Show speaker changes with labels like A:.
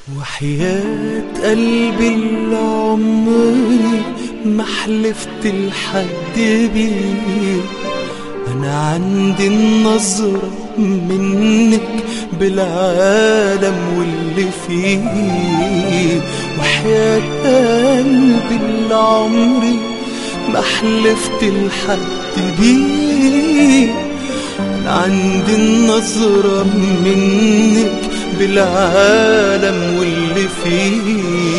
A: وحياة قلبي اللي عمري ما حلفت لحد بيه أنا عندي النظرة منك بالعالم واللي فيه وحياة قلبي اللي عمري ما حلفت لحد بيه أنا عندي النظرة منك بالعالم واللي فيه